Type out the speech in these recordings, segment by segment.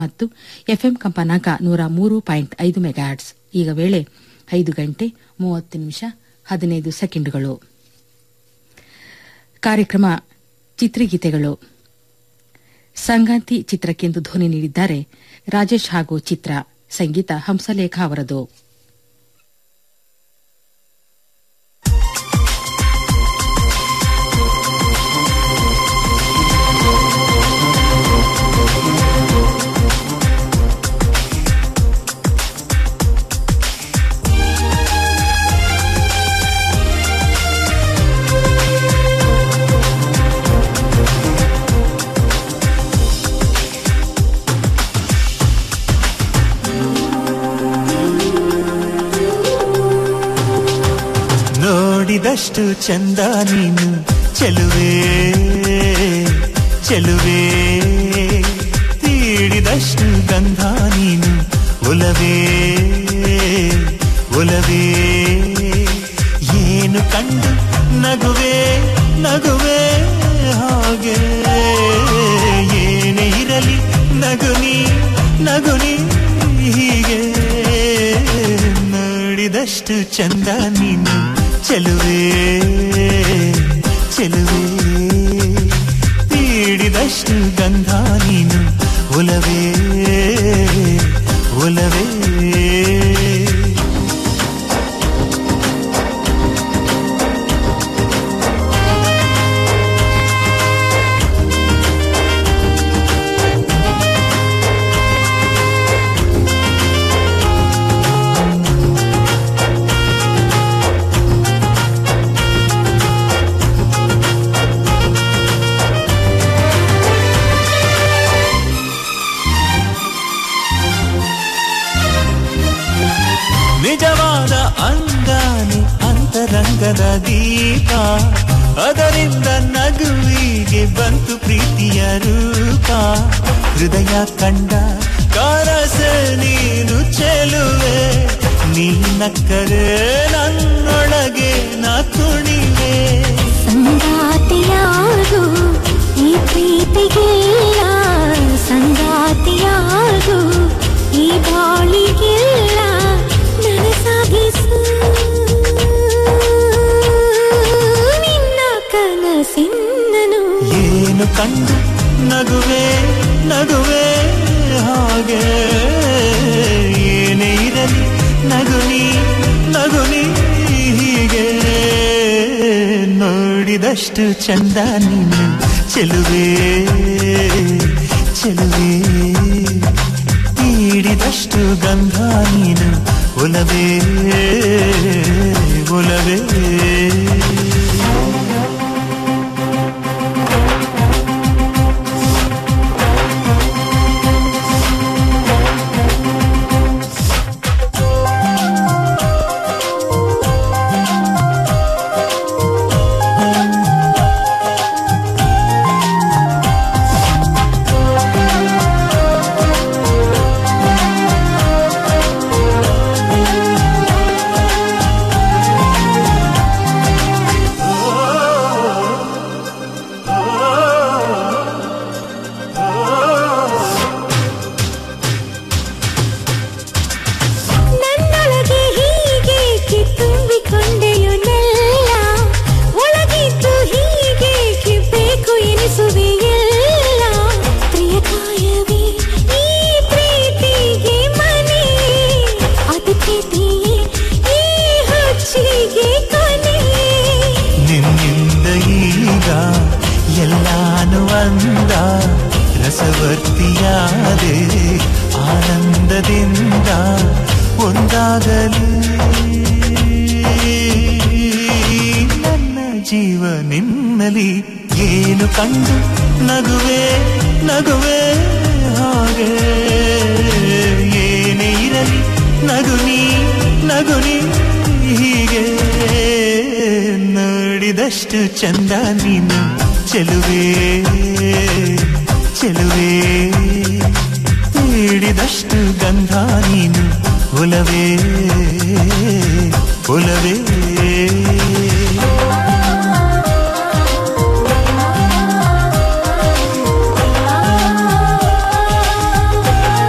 ಮತ್ತು ಎಫ್ಎಂ ಕಂಪನಾಂಕ ನೂರ ಮೂರು ಪಾಯಿಂಟ್ ಐದು ಮೆಗಾಹರ್ಟ್ಸ್ ಈಗ ವೇಳೆ ಐದು ಗಂಟೆ ಮೂವತ್ತು ನಿಮಿಷ ಹದಿನೈದು ಸೆಕೆಂಡುಗಳು ಕಾರ್ಯಕ್ರಮ ಚಿತ್ರಗೀತೆಗಳು ಸಂಗಾತಿ ಚಿತ್ರಕ್ಕೆಂದು ಧ್ವನಿ ನೀಡಿದ್ದಾರೆ ರಾಜೇಶ್ ಹಾಗೂ ಚಿತ್ರ ಸಂಗೀತ ಹಂಸಲೇಖ ಅವರದು ನೋಡಿದಷ್ಟು ಚಂದ ನೀನು ಚೆಲುವೆ ಚೆಲುವೆ ತೀಡಿದಷ್ಟು ಗಂಧ ನೀನು ಒಲವೇ ಒಲವೇ ಏನು ಕಂಡು ನಗುವೆ ನಗುವೆ ಹಾಗೆ ಏನೇ ಇರಲಿ ನಗುನಿ ನಗುನಿ ಹೀಗೆ ನೋಡಿದಷ್ಟು ಚಂದ ನೀನು ಚೆಲುವೆ ಚೆಲುವೆ ತೀಡಿದಷ್ಟು ಗಂಧ ನೀನು ಒಲವೇ ಒಲವೇ ನಿಜವಾದ ಅಂಗಾನಿ ಅಂತರಂಗದ ದೀಪ ಅದರಿಂದ ನಗುವಿಗೆ ಬಂತು ಪ್ರೀತಿಯ ರೂಪ ಹೃದಯ ಕಂಡ ಕಾರಸ ನೀನು ಚೆಲುವೆ ನಿನ್ನಕ್ಕರೆ ನನ್ನೊಳಗೆ ನಾ ತುಣಿವೆ ಸಂಗಾತಿಯಾಗು ಈ ಪ್ರೀತಿಗಿಲ್ಲ ಸಂಗಾತಿಯಾಗು ಈ ಬಾಳಿಗಿಲ್ಲ ನನಸಾಗಿಸು ನಿನ್ನ ಕನಸಿನ್ನನು ಏನು ಕಂಡು ನಗುವೆ ನಗುವೆ ಹಾಗೆ ಏನೇ ಇರಲಿ ನಗುನಿ ನಗುನಿ ಹೀಗೆ ನೋಡಿದಷ್ಟು ಚಂದ ನೀನು ಚೆಲುವೆ ಚೆಲುವೆ ತೀಡಿದಷ್ಟು ಗಂಧ ನೀನು ಒಲವೇ ಒಲವೇ ನನ್ನೊಳಗೆ ಹೀಗೇಕೆ ತುಂಬಿಕೊಂಡೆಯೋ ನೆಲ್ಲ ಒಳಗಿದ್ದು ಹೀಗೇಕೆ ಬೇಕು ಎನಿಸುವೆಯಲ್ಲ ಪ್ರಿಯಕಾಯವೇ ಈ ಪ್ರೀತಿಗೆ ಮನೆ ಅದು ಪ್ರೀತಿಯೇ ಈ ಹುಚ್ಚಿಗೆ ಕೊನೆ ನಿನ್ನಿಂದ ಈಗ ಎಲ್ಲಾನು ಅಂದ ರಸವರ್ತಿಯಾದೆ ಆನಂದದಿಂದ ಒಂದಾಗಲಿ ನನ್ನ ಜೀವ ನಿನ್ನಲಿ ಏನು ಕಂಡು ನಗುವೆ ನಗುವೆ ಹಾಗೆ ಏನೇ ಇರಲಿ ನಗುನಿ ನಗುನಿ ಹೀಗೆ ನೋಡಿದಷ್ಟು ಚಂದ ನೀನು ಚೆಲುವೆ ಚೆಲುವೆ ತೀಡಿದಷ್ಟು ಗಂಧ ನೀನು ಒಲವೇ ಒಲವೇ ಆ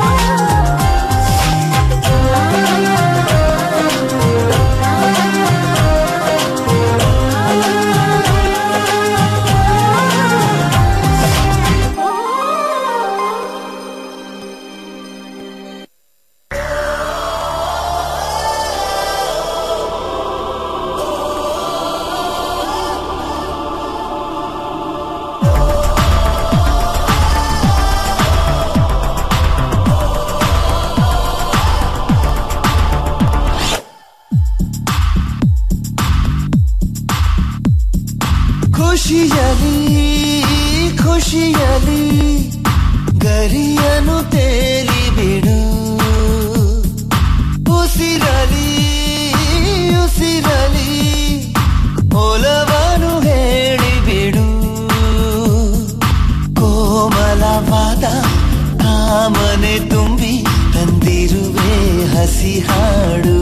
ಖುಷಿಯಲಿ ಖುಷಿಯಲಿ ಗರಿಯನು ತೇಲಿ ಬಿಡು ಉಸಿರಲಿ ಉಸಿರಲಿ ಒಲವನು ಹೇಳಿಬಿಡು ಕೋಮಲವಾದ ಕಾಮನೆ ತುಂಬಿ ತಂದಿರುವೆ ಹಸಿ ಹಾಡು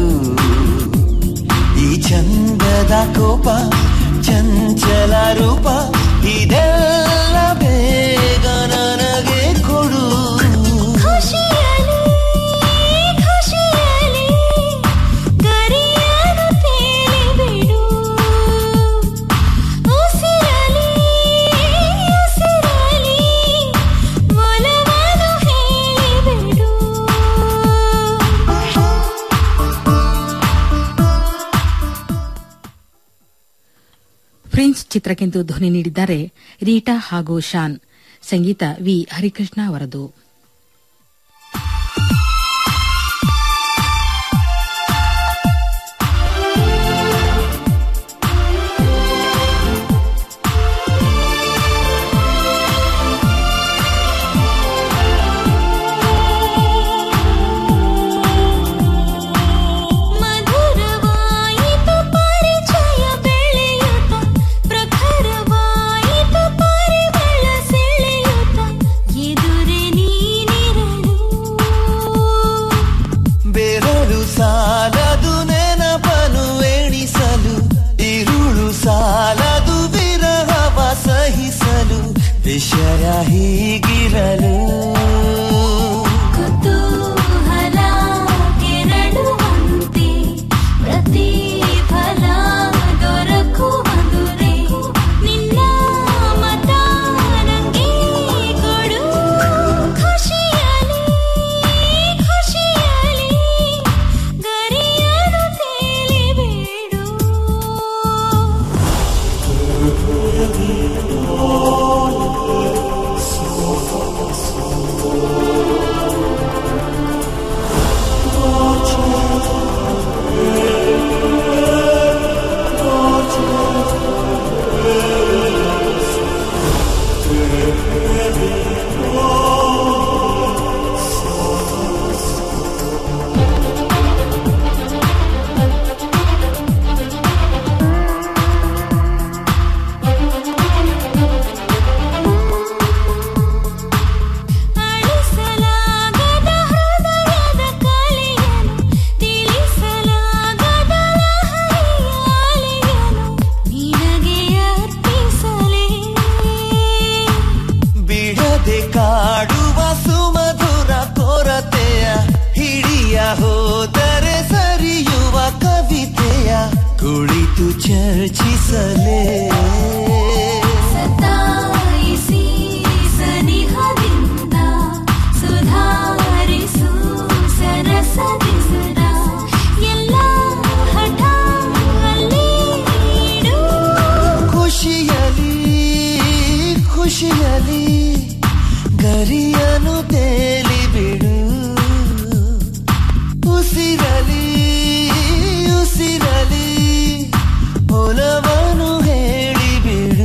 ಈ ಚಂದದ ಕೋಪ ಚಂಚಲ ರೂಪ ಇದೆಲ್ಲ ಬೇಗ ನನಗೆ ಕೊಡು ಖುಷಿಯಲಿ ಖುಷಿಯಲಿ ಗರಿಯನು ತೇಲಿ ಬಿಡು ಉಸಿರಲಿ ಉಸಿರಲಿ ಒಲವನು ಹೇಳಿಬಿಡು ಫ್ರೆಂಚ್ ಚಿತ್ರಕ್ಕೆಂದು ಧ್ವನಿ ನೀಡಿದ್ದಾರೆ ರೀಟಾ ಹಾಗೂ ಶಾನ್ ಸಂಗೀತ ವಿ ಹರಿಕೃಷ್ಣ ಅವರದು ಮಧುರವಾಯಿತು ಪರಿಚಯ ಬೆಳೆಯುತ್ತ ಪ್ರಖರವಾಯಿತು ಪರಿಮಳ ಸೆಳೆಯುತ್ತ ಎದುರೆ ನೀನಿರಲು ಬೆರಳು ಸಾಲದು ನೆನಪನು ಎಣಿಸಲು ಇರುಳು ಸಾಲದು ವಿರಹವ ಸಹಿಸಲು ವಿಷಯ ಹೀಗಿರಲು ಕುತೂಹಲ ಕೆರಳುವಂತೆ ಪ್ರತಿಫಲ ದೊರಕುವಂದುರೆ ನಿನ್ನ ಮತ ನಂಗೆ ಕೊಡು ಖುಷಿಯಲಿ ಖುಷಿಯಲಿ ಗರಿಯನು ತೇಲಿಬೇಡು ಅಳಿಸಲಾಗದ ಹೃದಯದ ಕಲೆಯನು ತಿಳಿಸಲಾಗದ ಲಹರಿಯ ಅಲೆಯನು ನಿನಗೆ ಅರ್ಪಿಸಲೇ ಬಿಡದೆ ಕಾಡುವ ಸುಮಧುರ ಕೊರತೆಯ ಹಿಡಿಯ ಹೋದರೆ ಸರಿಯುವ ಕವಿತೆಯ ಕುಳಿತು ಚರ್ಚಿಸಲೇ ಸತಾಯಿಸಿ ಸನಿಹದಿಂದ ಸುಧಾರಿಸು ಸರಸದಿ ಸದಾ ಎಲ್ಲ ಹಠ ಅಲ್ಲೇ ಇಡು ಖುಷಿಯಲಿ ಖುಷಿಯಲಿ ಗರಿಯನು ತೇಲಿ ಬಿಡು ಉಸಿರಲಿ ಉಸಿರಲಿ ಒಲವನು ಹೇಳಿಬಿಡು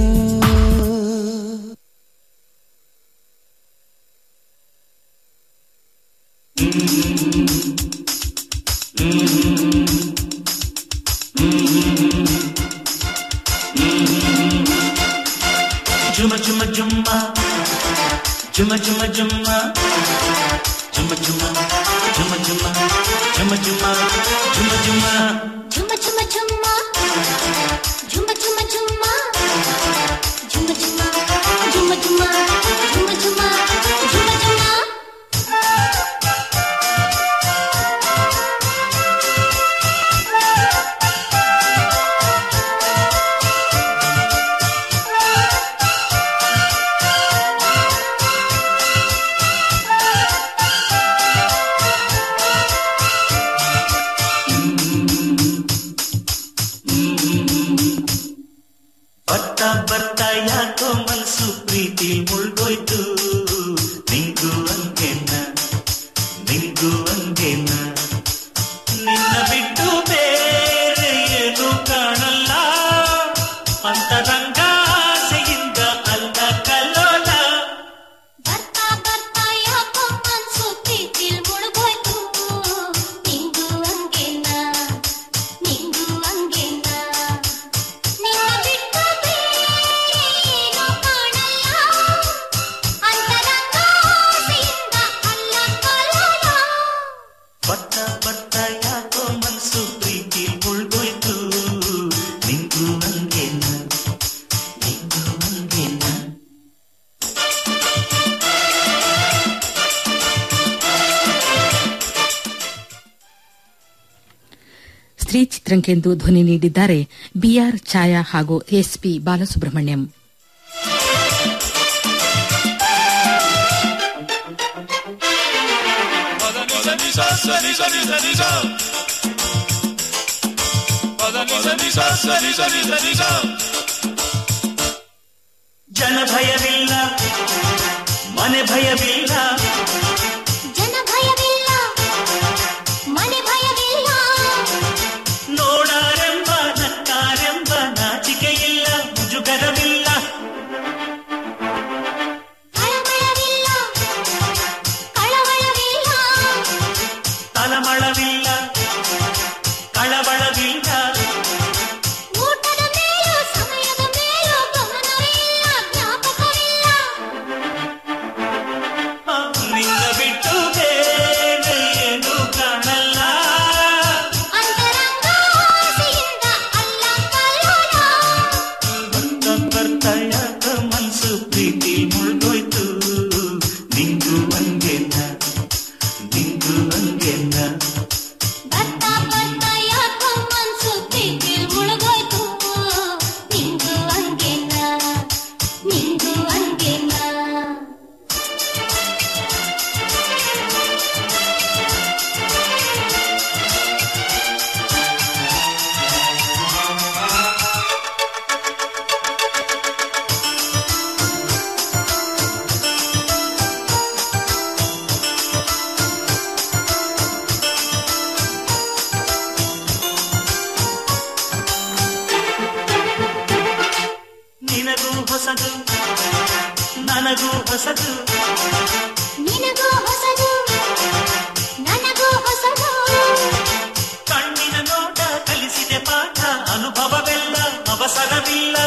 Jumma jumma jumma Jumma jumma jumma Jumma jumma Jumma jumma Jumma jumma Jumma jumma ಝುಮ ಝುಮ ಝುಮ್ಮ ಝುಮ ಝುಮ ಝುಮ್ಮ ಝುಮ ಝುಮ ಝುಮ ಝುಮ ಝುಮ ಝುಮ ಝುಮ ಝುಮ ಿ ಸ್ತ್ರೀ ಚಿತ್ರಂಕೆಂದು ಧ್ವನಿ ನೀಡಿದ್ದಾರೆ ಬಿಆರ್ ಛಾಯಾ ಹಾಗೂ ಎಸ್ಪಿ ಬಾಲಸುಬ್ರಹ್ಮಣ್ಯಂ ಜನ ಭಯವಿಲ್ಲ ಮನೆ ಭಯವಿಲ್ಲ ಜನ ಭಯವಿಲ್ಲ ಮನೆ ಭಯವಿಲ್ಲ ನೋಡಾರೆಂಬ ನಕ್ಕಾರೆಂಬ ನಾಚಿಕೆಯಿಲ್ಲ ಮುಜುಗರವಿಲ್ಲ ಕಳವಳವಿಲ್ಲ ಕಳವಳವಿಲ್ಲ ತಲಮಳವಿಲ್ಲ ಕಳವಳವಿಲ್ಲ ಊಟದ ಮೇಲೂ ಸಮಯದ ಮೇಲೂ ಗಮನವಿಲ್ಲ ಜ್ಞಾಪಕವಿಲ್ಲ ಆ, ನಿನ್ನ ಬಿಟ್ಟು ಬೇರೆ ಏನು ಕಾಣಲ್ಲ ಅಂತರಂಗ ಆಸೆಯಿಂದ ಅಲ್ಲ ಕಲ್ಲೋಲ ಬರ್ತ ಬರ್ತ ಯಾಕ ಮನ್ಸು ಪ್ರೀತಿ ಮುಳ್ದೋಯ್ತು ನಿಂಗು ಹಂಗೆನ್ನ ನಿಂಗು ಹಂಗೆನ್ನ ಬರ್ತಾ ಬರ್ತಾ ಯಾಕೋ ಮನ್ಸು ಪ್ರೀತಿಲ್ ಮುಳುಗೋಯ್ತು ನಿಂಗು ಹಂಗೇನ ನಿಂಗು ಹಂಗೇನ ನಿನಗೂ ಹೊಸದು ನನಗೂ ಹೊಸದು ನಿನಗೂ ಹೊಸದು ನನಗೂ ಹೊಸದು ಕಣ್ಣಿನ ನೋಟ ಕಲಿಸಿದೆ ಪಾಠ ಅನುಭವವೆಲ್ಲ ಅವಸರವಿಲ್ಲ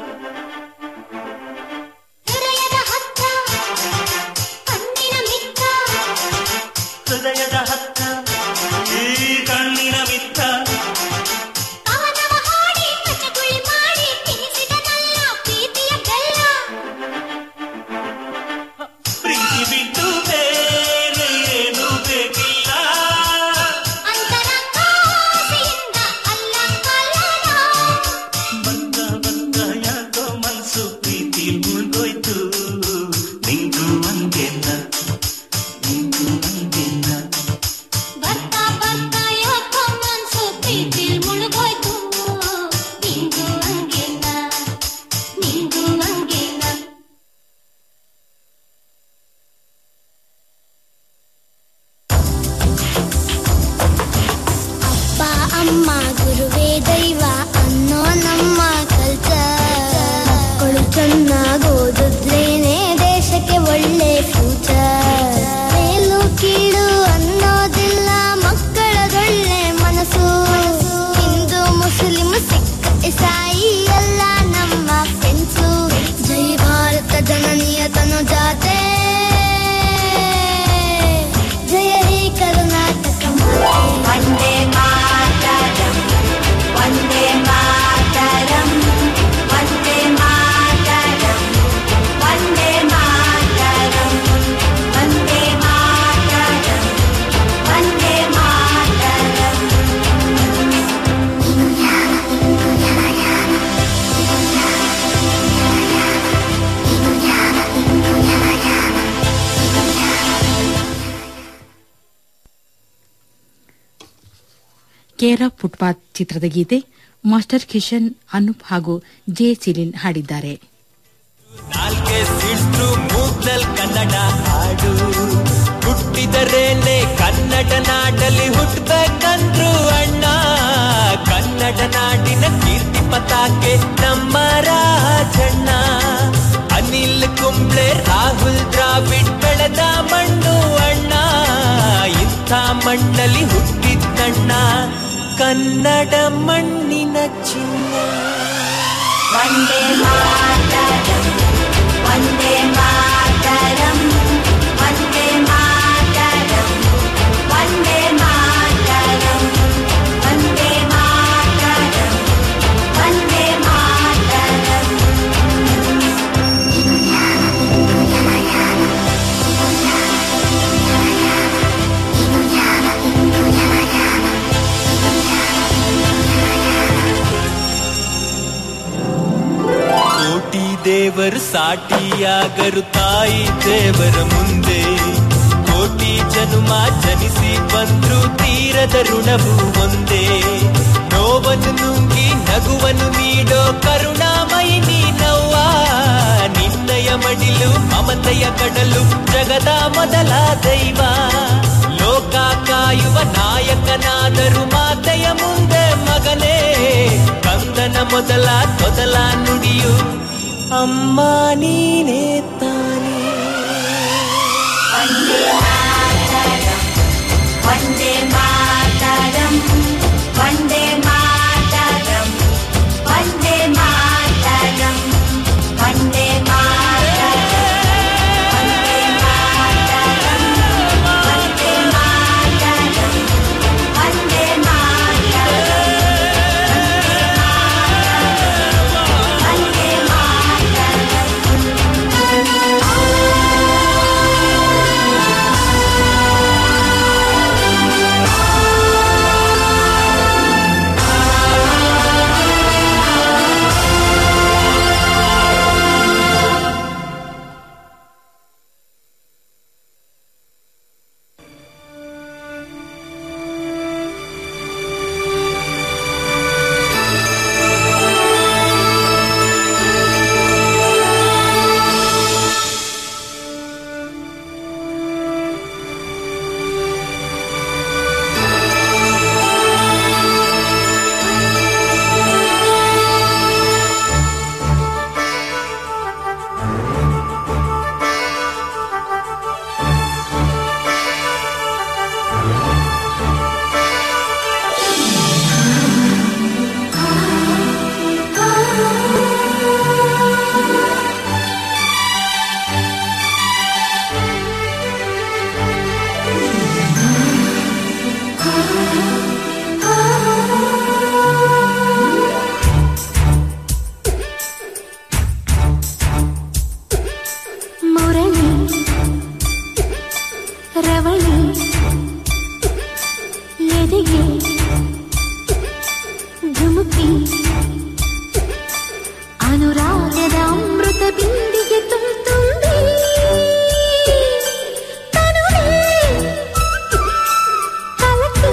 ಹೃದಯದ ಹತ್ತ ಕಣ್ಣಿನ ಮಿತ್ತ ಹೃದಯದ ಹತ್ತ ಈ ಕಣ್ಣಿನ ಮಿತ್ತ ಕವನವ ಹಾಡಿ ಕಚಗುಳಿ ಮಾಡಿ ತಿನಿಸಿದನಲ್ಲ ಪ್ರೀತಿಯ ಬೆಲ್ಲ ಪ್ರೀತಿ ಬಿಟ್ಟು ಬೇರೆ ಏನು ಬೇಕಿಲ್ಲ ಅಂತರಂಗ ಆಸೆಯಿಂದ ಅಲ್ಲ ಕಲ್ಲೋಲ ಬಂದ ಬಂದ ಯಾಕೋ ಮನ್ಸು ಪ್ರೀತಿ ಮುಳ್ದೋಯ್ತು ನಿಂಗೂ ಹಂಗೆನ್ನ ನಿಂಗೂ ಹಂಗೆನ್ನ ಬರ್ತಾ ಬರ್ತಾ ಯಾಕೋ ಮನ್ಸು ಪ್ರೀತಿಲ್ ಮುಳುಗೋಯ್ತು ನಿಂಗು ಹಂಗೇನ ನಿಂಗು ಹಂಗೇನ ಅಪ್ಪ ಅಮ್ಮ ಗುರುವೇ ದೈವ ಅನ್ನೋ ನಮ್ಮ ಕಲ್ಚರ್ ಮಕ್ಕಳು ಚೆನ್ನಾಗಿ ಓದಿದ್ರೇನೆ ದೇಶಕ್ಕೆ ಒಳ್ಳೆ ಫ್ಯೂಚರ್ ಮೇಲು ಕೀಳು ಅನ್ನೋದಿಲ್ಲ ಮಕ್ಕಳದೊಳ್ಳೆ ಮನಸ್ಸು ಹಿಂದೂ ಮುಸ್ಲಿಂ ಸಿಖ್ ಇಸಾಯಿ ಎಲ್ಲ ನಮ್ಮ ಫ್ರೆಂಡ್ಸು ಜೈ ಭಾರತ ಜನನಿಯ ತನು ಜಾತೆ ಜಯ ಹೇ ಕರ್ನಾಟಕ ಮಾತೆ ವಂದೇ ಮಾತರಂ ವಂದೇ ಮಾತರಂ ವಂದೇ ಮಾತರಂ ವಂದೇ ಮಾತರಂ ವಂದೇ ಮಾತರಂ ಕೇರ ಫುಟ್ಪಾತ್ ಚಿತ್ರದ ಗೀತೆ ಮಾಸ್ಟರ್ ಕಿಶನ್ ಅನೂಪ್ ಹಾಗೂ ಜೆ ಸಿಲಿನ್ ಹಾಡಿದ್ದಾರೆ ನಾಲ್ಕೆ ಸಿಟ್ರು ಮೂಗ್ನಲ್ ಕನ್ನಡ ಹಾಡು ಹುಟ್ಟಿದರೇನೆ ಕನ್ನಡ ನಾಡಲ್ಲಿ ಹುಟ್ಟಬೇಕಂದ್ರು ಅಣ್ಣ ಕನ್ನಡ ನಾಡಿನ ಕೀರ್ತಿ ಪತಾಕೆ ನಮ್ಮ ರಾಜಣ್ಣ ಅನಿಲ್ ಕುಂಬ್ಳೆ ರಾಹುಲ್ ದ್ರಾವಿಡ್ ಬೆಳೆದ ಮಣ್ಣು ಅಣ್ಣ ಇಂಥ ಮಣ್ಣಲ್ಲಿ ಹುಟ್ಟಿದ್ದಣ್ಣ ಕನ್ನಡ ಮಣ್ಣಿನ ಚಿನ್ನ ವಂದೇ ಮಾತರಂ ವಂದೇ ಮಾತರಂ ವಂದೇ ಮಾತರಂ ವಂದೇ ಮಾತರಂ ವಂದೇ ಮಾತರಂ ವಂದೇ ಮಾತರಂ ಿ ದೇವರು ಸಾಟಿಯಾಗರು ತಾಯಿ ದೇವರ ಮುಂದೆ ಕೋಟಿ ಜನುಮ ಜನಿಸಿ ಬಂದ್ರು ತೀರದ ಋಣವು ಒಂದೇ ನೋವನ್ನು ನುಂಗಿ ನಗುವನ್ನು ನೀಡೋ ಕರುಣಾಮಯಿ ನೀನವ್ವ ನಿನ್ನಯ ಮಡಿಲು ಮಮತೆಯ ಕಡಲು ಜಗದ ಮೊದಲ ದೈವ ಲೋಕ ಕಾಯುವ ನಾಯಕನಾದರು ಮಾತೆಯ ಮುಂದೆ ಮಗನೇ ಕಂದನ ಮೊದಲ ತೊದಲ ನುಡಿಯು ಅಮ್ಮ ನೀನೇ ತಾನೇ वन्दे मातरम् वन्दे मातरम् वन्दे मातरम् वन्दे मातरम् वन्दे मातरम् वन्दे मातरम् वन्दे मातरम् वन्दे ಮುರಳಿ ರವಳಿ ಎದೆಗೆ ಧುಮುಕಿ ಅನುರಾಗದ ಅಮೃತ ಬಿಂದಿಗೆ ತುಂಬಿ ತನುವೇ ಕಲಕಿ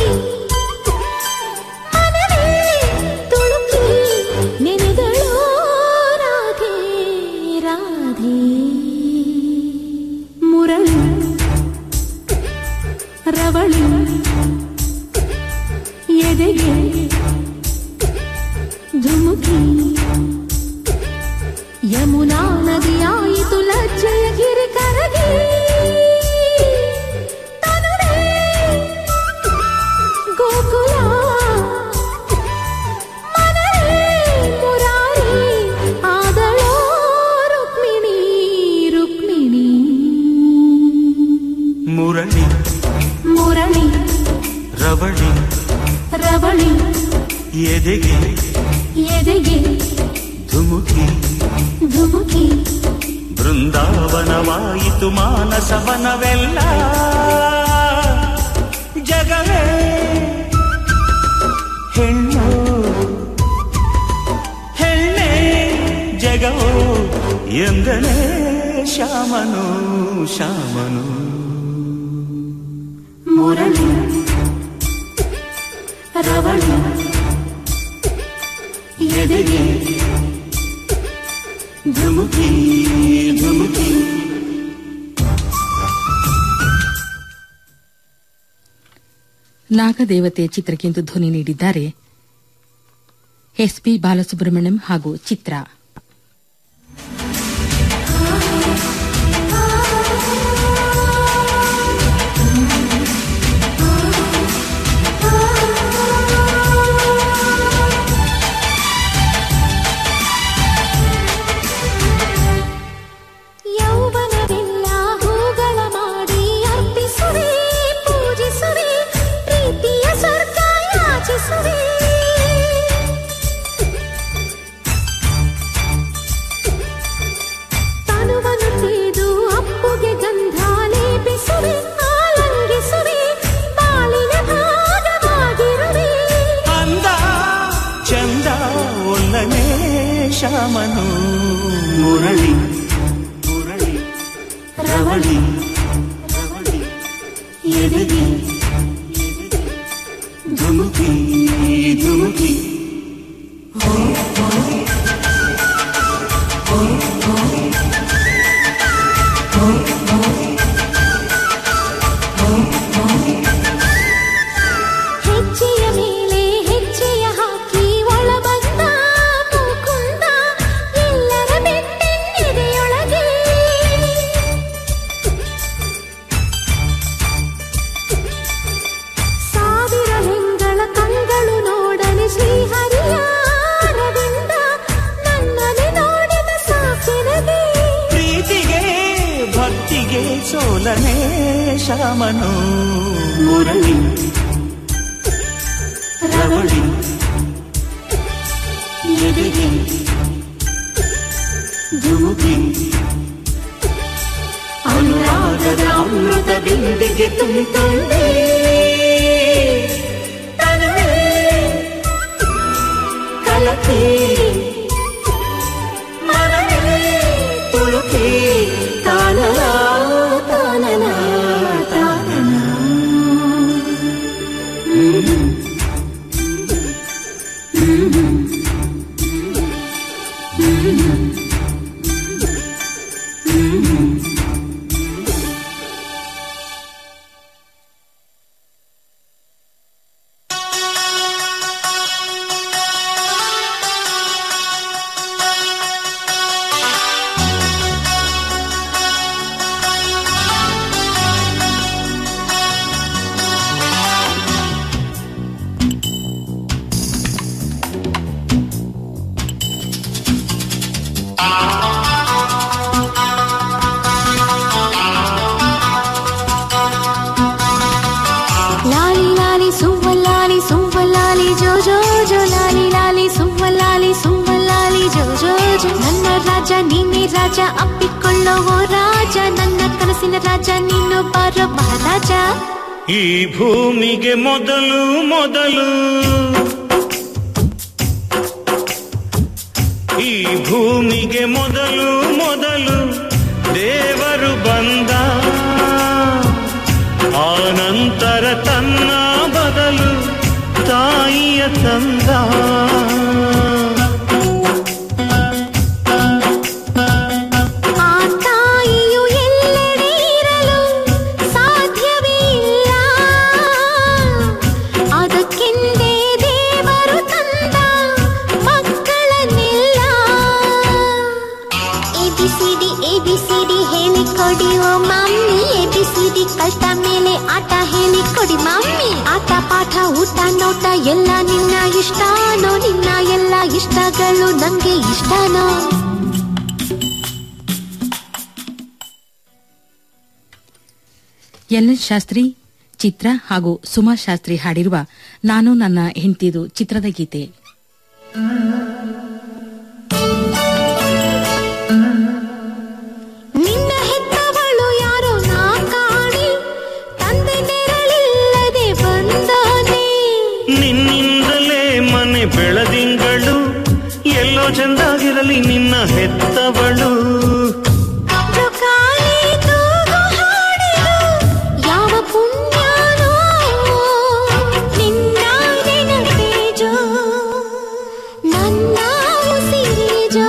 ಮನವೇ ತುಳುಕಿ ನೆನೆದಳೋ ರಾಧೆ ರಾಧೆ ಮುರಳಿ ರವಳಿ ಎದೆಗೆ ಧುಮುಕಿ ಯಮುನಾ ನದಿಯಾಯಿತು ಲಜ್ಜೆಯ ಗಿರಿ ಕರಗಿ ತನುವೇ ಗೋಕುಲ ಮನವೇ ಮುರಾರಿ ಆದಳೋ ರುಕ್ಮಿಣಿ ರುಕ್ಮಿಣಿ ಮುರಳಿ ಮುರಳಿ ರವಳಿ ರವಳಿ ಎದೆಗೆ ಎದೆಗೆ ಧುಮುಕಿ ಧುಮುಕಿ ಬೃಂದಾವನವಾಯಿತು ಮಾನಸವನವೆಲ್ಲ ಜಗವೇ ಹೆಣ್ಣು ಹೆಣ್ಣೆ ಜಗವೋ ಎಂದನೇ ಶ್ಯಾಮನು ಶ್ಯಾಮನು ಮುರಳಿ ರವಳಿ ಎದೆಗೆ ಧುಮುಕಿ ಧುಮುಕಿ ನಾಗದೇವತೆ ಚಿತ್ರಕ್ಕೆಂದು ಧ್ವನಿ ನೀಡಿದ್ದಾರೆ ಎಸ್ಪಿ ಬಾಲಸುಬ್ರಹ್ಮಣ್ಯಂ ಹಾಗೂ ಚಿತ್ರ ಯೌವನವೆಲ್ಲ ಹೂಗಳ ಮಾಡಿ ಅರ್ಪಿಸುವೆ ಪೂಜಿಸುವೆ ಪ್ರೀತಿಯ ಸ್ವರ್ಗ ಯಾಚಿಸುವೆ ತನುವನ್ನು ತೇದು ಅಪ್ಪುಗೆ ಗಂಧ ಲೇಪಿಸುವೆ ಆಲಂಗಿಸುವೆ ಬಾಳಿನ ಭಾಗವಾಗಿರುವೆ ಅಂದ ಚಂದ ಒಲ್ಲನೇ ಶ್ಯಾಮನು ಮುರಳಿ ಮುರಳಿ ರವಳಿ ರವಳಿ ಎದಗಿ ಧುಮುಕಿ ಧುಮುಕಿ ಹೆಜ್ಜೆಯ ಮೇಲೆ ಹೆಜ್ಜೆಯ ಹಾಕಿ ಒಳ ಬಂದ ಮುಕುಂದ ಎಲ್ಲರ ಬೆಟ್ಟೆನ್ನೆದೆಯೊಳಗೆ ಸಾವಿರ ಹೆಂಗಳ ಕಂಗಳು ನೋಡನೆ ಶ್ರೀಹರಿಯ ಅರವಿಂದ ನನ್ನನೆ ನೋಡಿದ ಸಾಕಿನಗೆ ಪ್ರೀತಿಗೆ ಭಕ್ತಿಗೆ ಸೋಲನೆ ಶಾಮನು ಮುರಳಿ ರವಳಿ ಎದೆಗೆ ಧುಮುಕಿ ಅನುರಾಗದ ಅಮೃತ ಬಿಂದಿಗೆ ತುಂಬಿಕೊಂಡೆ ತನುವೇ ಕಲಕಿ ಮನವೇ ತುಳುಕಿ ತಾನನ ತಾನನ ತಾನನ లాలి లాలి సువ్వలాలి సువ్వలాలి జో జో జో లాలి లాలి సువ్వలాలి సువ్వలాలి జో జో జో ನನ್ನ ರಾಜ ನೀನೇ ರಾಜ ಅಪ್ಪಿಕೊಳ್ಳೋ ಓ ರಾಜ ನನ್ನ ಕನಸಿನ ರಾಜ ನೀನು ಬಾರೋ ಮಹಾರಾಜ ಈ ಭೂಮಿಗೆ ಮೊದಲು ಮೊದಲು ಈ ಭೂಮಿಗೆ ಮೊದಲು ಮೊದಲು ದೇವರು ಬಂದ ಆನಂತರ ತನ್ನ ಬದಲು ತಾಯಿಯ ತಂದ ಆ ತಾಯಿಯು ಎಲ್ಲೆಡೆ ಇರಲು ಸಾಧ್ಯವೇ ಇಲ್ಲ ಅದಕ್ಕೆಂದೇ ದೇವರು ತಂದ ಮಕ್ಕಳನ್ನೆಲ್ಲ ಎಬಿಸಿಡಿ ಎಬಿಸಿಡಿ ಹೇಳಿಕೊಡಿ ಓ ಮಮ್ಮಿ ಎಬಿಸಿಡಿ ಕಲ್ತ ಮೇಲೆ ಆಟ ಹೇಳಿಕೊಡಿ ಮಮ್ಮಿ ಆಟ ಪಾಠ ಊಟ ನೋಟ ಎಲ್ಲ ನಿನ್ನ ಇಷ್ಟನೋ ನಿನ್ನ ಎಲ್ಲ ಇಷ್ಟಗಳು ನಂಗೆ ಇಷ್ಟನೋ ಎಲ್ ಎನ್ ಶಾಸ್ತ್ರಿ ಚಿತ್ರ ಹಾಗೂ ಸುಮಾ ಶಾಸ್ತ್ರಿ ಹಾಡಿರುವ ನಾನು ನನ್ನ ಹೆಂಡತಿದು ಚಿತ್ರದ ಗೀತೆ ನಿನ್ನ ಹೆತ್ತವಳು ಯಾರೋ ನಾ ಕಾಣಿ ತಂದೆ ನೆರಳಿಲ್ಲದೆ ಬಂದಾನೆ ನಿನ್ನಿಂದಲೇ ಮನೆ ಬೆಳದಿಂಗಳು ಎಲ್ಲೋ ಚಂದಾಗಿರಲಿ ನಿನ್ನ ಹೆತ್ತವಳು ಜೋಕಾಲಿ ತೂಗು ಹಾಡಿದು ಯಾವ ಪುಣ್ಯನೋ ನಿನ್ನ ನೆನಪೇಜೋ ನನ್ನ ಉಸಿರೇಜೋ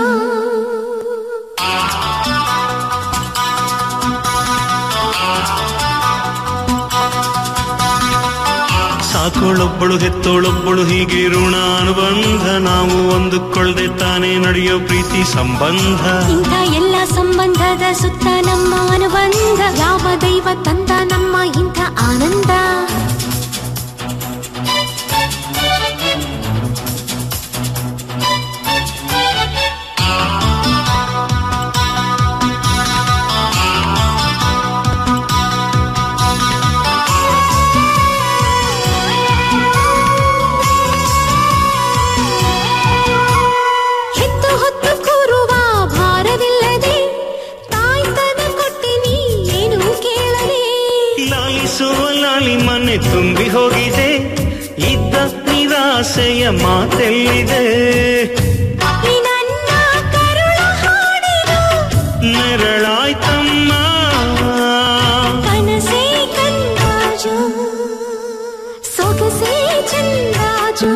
ಸಾಕೋಳೊಬ್ಬಳು ಹೆತ್ತೋಳೊಬ್ಬಳು ಹೀಗೆ ಋಣ ಅನುಬಂಧ ನಾವು ಒಂದುಕೊಳ್ಳದೆ ತಾನೇ ನಡೆಯೋ ಪ್ರೀತಿ ಸಂಬಂಧ ಇಂಥ ಎಲ್ಲ ಸಂಬಂಧದ ಸುತ್ತ ನಮ್ಮ ಅನುಬಂಧ ಯಾವ ದೈವ ತಂದ ನಮ್ಮ ಇಂಥ ಆನಂದ ಹೆತ್ತು ಹೊತ್ತು ಕೂರುವ ಭಾರವಿಲ್ಲದೆ ತಾಯ್ತನ ಕೊಟ್ಟೆ ನೀ ಏನು ಕೇಳದೆ ಲಾಲಿಸುವ ಲಾಲಿ ಮನೆ ತುಂಬಿ ಹೋಗಿದೆ ಇದ್ದ ನಿರಾಸೆಯ ಮಾತೆಲ್ಲಿದೆ ಈ ನನ್ನ ಕರುಳ ಹಾಡಿದ ಜೋ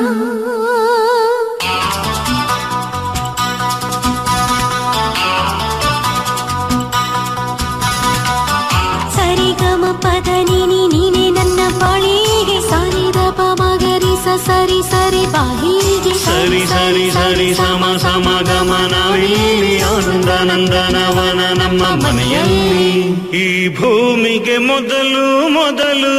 ಸರಿಗಮ ಪದ ನೀನಿ ನೀನೆ ನನ್ನ ಬಾಳಿಗೆ ಸಾರಿದ ಪಮಗರಿ ಸ ಸರಿ ಸರಿ ಬಾಯಿಗೆ ಸರಿ ಸರಿ ಸರಿ ಸಮ ಸಮ ಗಮನವಿಲ್ಲಿ ಆನಂದ ನಂದನವನ ನಮ್ಮ ಮನೆಯಲ್ಲಿ ಈ ಭೂಮಿಗೆ ಮೊದಲು ಮೊದಲು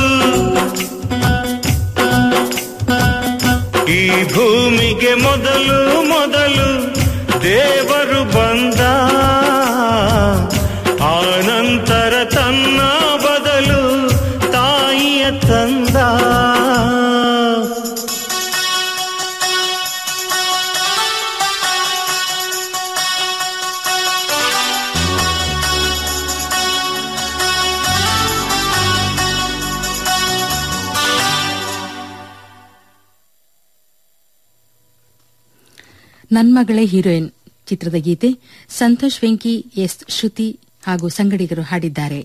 ಈ ಭೂಮಿಗೆ ಮೊದಲು ಮೊದಲು ದೇವರು ಬಂದ ಆನಂತರ ತನ್ನ ಬದಲು ತಾಯಿಯ ತಂದ ನನ್ಮಗಳೇ ಹೀರೋಯಿನ್ ಚಿತ್ರದ ಗೀತೆ ಸಂತೋಷ್ ವೆಂಕಿ ಎಸ್ ಶ್ರುತಿ ಹಾಗೂ ಸಂಗಡಿಗರು ಹಾಡಿದ್ದಾರೆ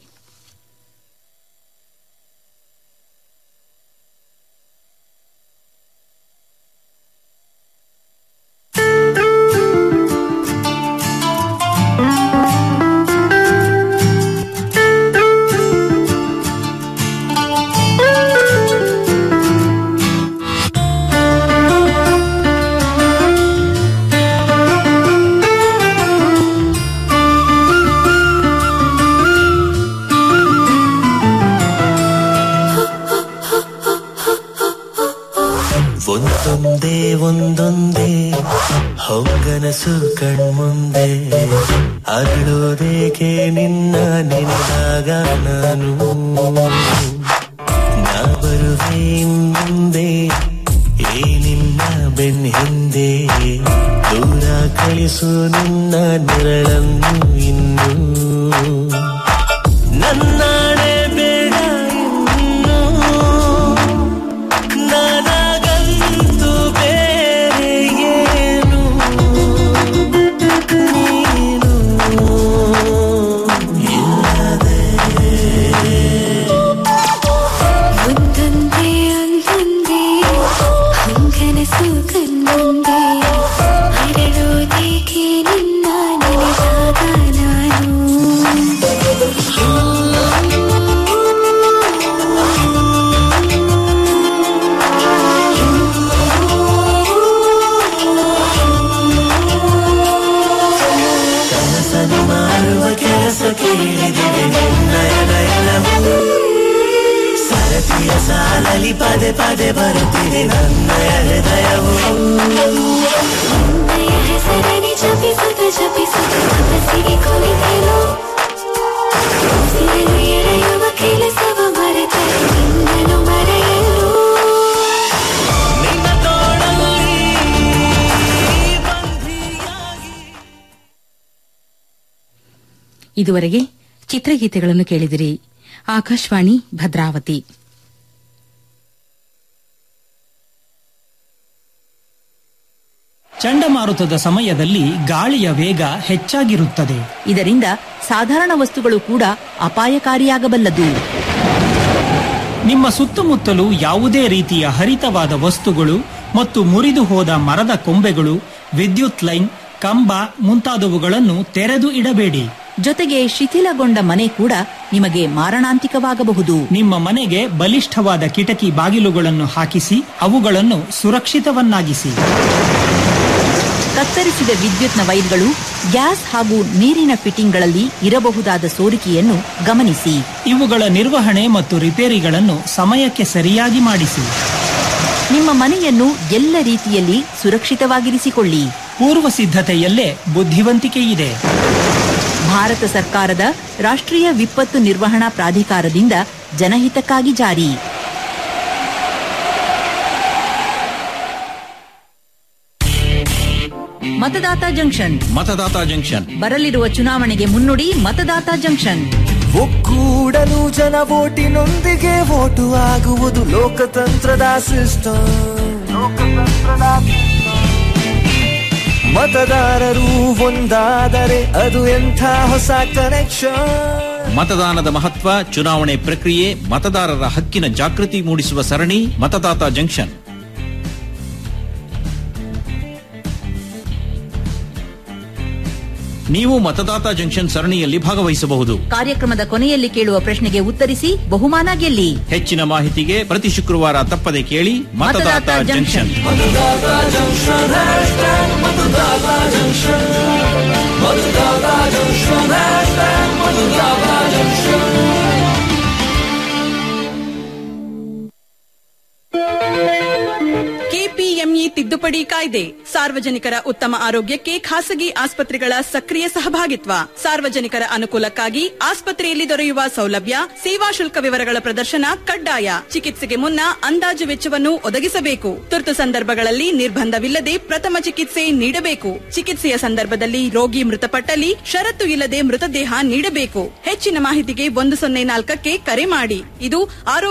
ಒಂದೊಂದೇ ಒಂದೊಂದೇ ಹೊಂಗನಸು ಕಣ್ಮುಂದೆ ಅರಳೋದೇಕೆ ನಿನ್ನ ನಿನ್ನಾಗ ನಾನು ನಾ ಬರುವೆ ಮುಂದೆ ಏ ನಿನ್ನ ಬೆನ್ ಹಿಂದೆ ದೂರ ಕಳಿಸು ನಿನ್ನ ನೆರಳನ್ನು ಇನ್ನು ನನ್ನಾಣೆ ಬೇಡ ಇನ್ನು ನನಗಂತೂ ಬೇರೆ ಏನು ನೀನು ಇಲ್ಲದೆ ಒಂದೊಂದೇ ಒಂದೊಂದೇ ಹಂಗನಸು ಕಣ್ಣೊಂದೇ ಹರಡೋದೇಕೆ ನಿನ್ನ ನೆನೆದಾಗ ನಾನು ಕನಸನ್ನು ಮಾರುವ ಕೆಲಸ ಕೇಳಿದಿವೆ ನಿನ್ನಯ ನಯನವು ಸರತಿಯ ಸಾಲಲಿ ಪದೇ ಪದೇ ಬರುತ್ತಿದೆ ನನ್ನಯ ಹೃದಯವು ನಿನ್ನಯ ಹೆಸರನೆ ಜಪಿಸುತ್ತ ಜಪಿಸುತ್ತ ಮನಸ್ಸಿಗೆ ಕೊಲಿತೆನು ಉಸಿರನ್ನು ಎಳೆಯುವ ಕೆಲಸವ ಮರೆತರೆ ನಿನ್ನನ್ನು ಮರೆಯಲು ನಿನ್ನ ತೋಳಲ್ಲಿ ಬಂಧಿಯಾಗಿ ಇದುವರೆಗೆ ಚಿತ್ರಗೀತೆಗಳನ್ನು ಕೇಳಿದಿರಿ ಆಕಾಶವಾಣಿ ಭದ್ರಾವತಿ ಚಂಡಮಾರುತದ ಸಮಯದಲ್ಲಿ ಗಾಳಿಯ ವೇಗ ಹೆಚ್ಚಾಗಿರುತ್ತದೆ ಇದರಿಂದ ಸಾಧಾರಣ ವಸ್ತುಗಳು ಕೂಡ ಅಪಾಯಕಾರಿಯಾಗಬಲ್ಲದು ನಿಮ್ಮ ಸುತ್ತಮುತ್ತಲು ಯಾವುದೇ ರೀತಿಯ ಹರಿತವಾದ ವಸ್ತುಗಳು ಮತ್ತು ಮುರಿದು ಹೋದ ಮರದ ಕೊಂಬೆಗಳು ವಿದ್ಯುತ್ ಲೈನ್ ಕಂಬ ಮುಂತಾದವುಗಳನ್ನು ತೆರೆದು ಇಡಬೇಡಿ ಜೊತೆಗೆ ಶಿಥಿಲಗೊಂಡ ಮನೆ ಕೂಡ ನಿಮಗೆ ಮಾರಣಾಂತಿಕವಾಗಬಹುದು ನಿಮ್ಮ ಮನೆಗೆ ಬಲಿಷ್ಠವಾದ ಕಿಟಕಿ ಬಾಗಿಲುಗಳನ್ನು ಹಾಕಿಸಿ ಅವುಗಳನ್ನು ಸುರಕ್ಷಿತವನ್ನಾಗಿಸಿ ಕತ್ತರಿಸಿದ ವಿದ್ಯುತ್ನ ವೈರ್ಗಳು ಗ್ಯಾಸ್ ಹಾಗೂ ನೀರಿನ ಫಿಟ್ಟಿಂಗ್ಗಳಲ್ಲಿ ಇರಬಹುದಾದ ಸೋರಿಕೆಯನ್ನು ಗಮನಿಸಿ ಇವುಗಳ ನಿರ್ವಹಣೆ ಮತ್ತು ರಿಪೇರಿಗಳನ್ನು ಸಮಯಕ್ಕೆ ಸರಿಯಾಗಿ ಮಾಡಿಸಿ ನಿಮ್ಮ ಮನೆಯನ್ನು ಎಲ್ಲ ರೀತಿಯಲ್ಲಿ ಸುರಕ್ಷಿತವಾಗಿರಿಸಿಕೊಳ್ಳಿ ಪೂರ್ವ ಸಿದ್ಧತೆಯಲ್ಲೇ ಬುದ್ಧಿವಂತಿಕೆ ಇದೆ ಭಾರತ ಸರ್ಕಾರದ ರಾಷ್ಟ್ರೀಯ ವಿಪತ್ತು ನಿರ್ವಹಣಾ ಪ್ರಾಧಿಕಾರದಿಂದ ಜನಹಿತಕ್ಕಾಗಿ ಜಾರಿ ಮತದಾತ ಜಂಕ್ಷನ್ ಮತದಾತ ಜಂಕ್ಷನ್ ಬರಲಿರುವ ಚುನಾವಣೆಗೆ ಮುನ್ನುಡಿ ಮತದಾತ ಜಂಕ್ಷನ್ ಒಕ್ಕೂಡಲು ಜನ ಓಟಿನೊಂದಿಗೆ ಓಟು ಆಗುವುದು ಲೋಕತಂತ್ರದ ಸಿಸ್ಟಮ್ ಮತದಾರರು ಒಂದಾದರೆ ಅದು ಎಂಥ ಹೊಸ ಕನೆಕ್ಷನ್ ಮತದಾನದ ಮಹತ್ವ ಚುನಾವಣೆ ಪ್ರಕ್ರಿಯೆ ಮತದಾರರ ಹಕ್ಕಿನ ಜಾಗೃತಿ ಮೂಡಿಸುವ ಸರಣಿ ಮತದಾತ ಜಂಕ್ಷನ್ ನೀವು ಮತದಾತ ಜಂಕ್ಷನ್ ಸರಣಿಯಲ್ಲಿ ಭಾಗವಹಿಸಬಹುದು ಕಾರ್ಯಕ್ರಮದ ಕೊನೆಯಲ್ಲಿ ಕೇಳುವ ಪ್ರಶ್ನೆಗೆ ಉತ್ತರಿಸಿ ಬಹುಮಾನ ಗೆಲ್ಲಿ ಹೆಚ್ಚಿನ ಮಾಹಿತಿಗೆ ಪ್ರತಿ ಶುಕ್ರವಾರ ತಪ್ಪದೆ ಕೇಳಿ ಮತದಾತ ಮತದಾತ ಜಂಕ್ಷನ್ ಕೆಪಿಎಂಇ ತಿದ್ದುಪಡಿ ಕಾಯ್ದೆ ಸಾರ್ವಜನಿಕರ ಉತ್ತಮ ಆರೋಗ್ಯಕ್ಕೆ ಖಾಸಗಿ ಆಸ್ಪತ್ರೆಗಳ ಸಕ್ರಿಯ ಸಹಭಾಗಿತ್ವ ಸಾರ್ವಜನಿಕರ ಅನುಕೂಲಕ್ಕಾಗಿ ಆಸ್ಪತ್ರೆಯಲ್ಲಿ ದೊರೆಯುವ ಸೌಲಭ್ಯ ಸೇವಾ ಶುಲ್ಕ ವಿವರಗಳ ಪ್ರದರ್ಶನ ಕಡ್ಡಾಯ ಚಿಕಿತ್ಸೆಗೆ ಮುನ್ನ ಅಂದಾಜು ವೆಚ್ಚವನ್ನು ಒದಗಿಸಬೇಕು ತುರ್ತು ಸಂದರ್ಭಗಳಲ್ಲಿ ನಿರ್ಬಂಧವಿಲ್ಲದೆ ಪ್ರಥಮ ಚಿಕಿತ್ಸೆ ನೀಡಬೇಕು ಚಿಕಿತ್ಸೆಯ ಸಂದರ್ಭದಲ್ಲಿ ರೋಗಿ ಮೃತಪಟ್ಟಲ್ಲಿ ಷರತ್ತು ಇಲ್ಲದೆ ಮೃತದೇಹ ನೀಡಬೇಕು ಹೆಚ್ಚಿನ ಮಾಹಿತಿಗೆ ಒಂದು ಸೊನ್ನೆ ನಾಲ್ಕಕ್ಕೆ ಕರೆ ಮಾಡಿ ಇದು ಆರೋಗ್ಯ